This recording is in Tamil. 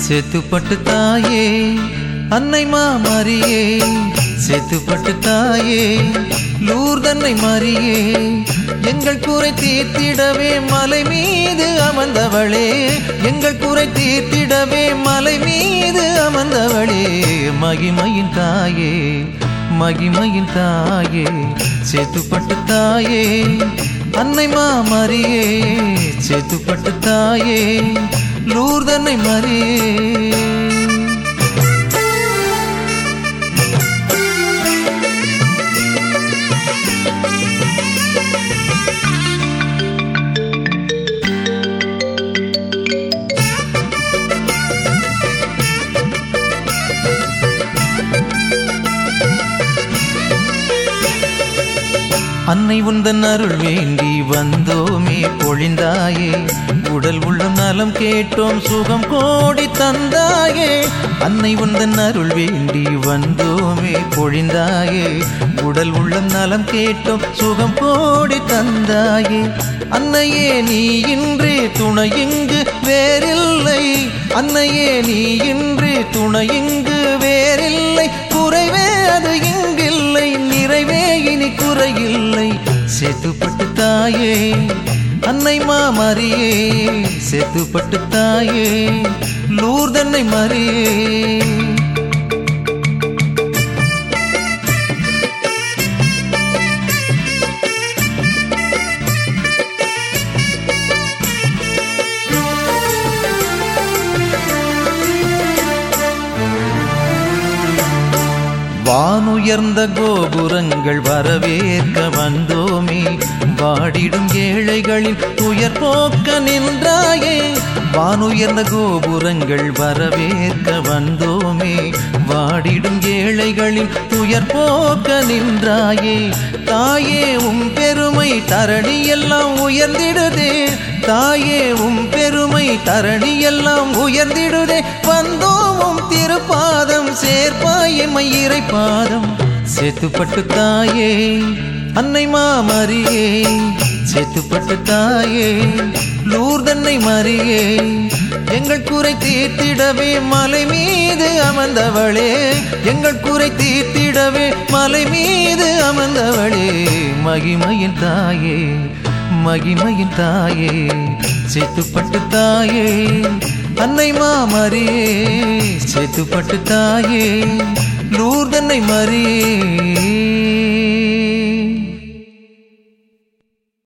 சேத்துப்பட்டு தாயே அன்னை மாமரியே சேத்துப்பட்டு தாயே லூர்தன்னை மரியே எங்கள் குறை தீர்த்திடவே மலை மீது அமர்ந்தவளே எங்கள் குறை தீர்த்திடவே மலை மீது அமர்ந்தவளே மகிமையின் தாயே மகிமையின் தாயே சேத்துப்பட்டு தாயே அன்னை மாமரியே சேத்துப்பட்டு தாயே லூர்தன்னை மரியே அன்னை உந்தன் அருள் வேண்டி வந்தோமே பொழிந்தாயே உடல் உள்ளம் நலம் கேட்டோம் சுகம் கோடி தந்தாயே அன்னை உந்தன் அருள் வேண்டி வந்தோமே பொழிந்தாயே உடல் உள்ளம் நலம் கேட்டோம் சுகம் கோடி தந்தாயே அன்னையே நீ இன்று துணை இங்கு வேறில்லை அன்னையே நீ இன்று துணை இங்கு வேறில்லை குறைவே அது இங்கில்லை நிறைவே இனி குறையில்லை சேத்துப்பட்டு தாயே அன்னை மாமரியே சேத்துப்பட்டு தாயே லூர்தன்னை மரியே வானுயர்ந்த கோபுரங்கள் வரவேற்க வந்தோமே வாடிடும் ஏழைகளின் துயர் போக்க நின்றாயே வானுயர்ந்த கோபுரங்கள் வரவேற்க வந்தோமே வாடிடும் ஏழைகளின் துயர் போக்க நின்றாயே தாயே உம் பெருமை தரணி எல்லாம் உயர்ந்திடுதே தாயே உம் பெருமை தரணி எல்லாம் உயர்ந்திடுதே வந்தோம் திருப்பாதம் சேர்ப்பாயமை இறைப்பாதம் சேத்துப்பட்டு தாயே அன்னை மாமரியே சேத்துப்பட்டு தாயே லூர்தன்னை மரியே எங்கள் குறை தீர்த்திடவே மலை மீது அமர்ந்தவளே எங்கள் குறை தீர்த்திடவே மலை மீது அமர்ந்தவளே மகிமையின் தாயே மகிமையின் தாயே சேத்துப்பட்டு தாயே அன்னை மாமரியே சேத்துப்பட்டு தாயே லூர்தன்னை மரியே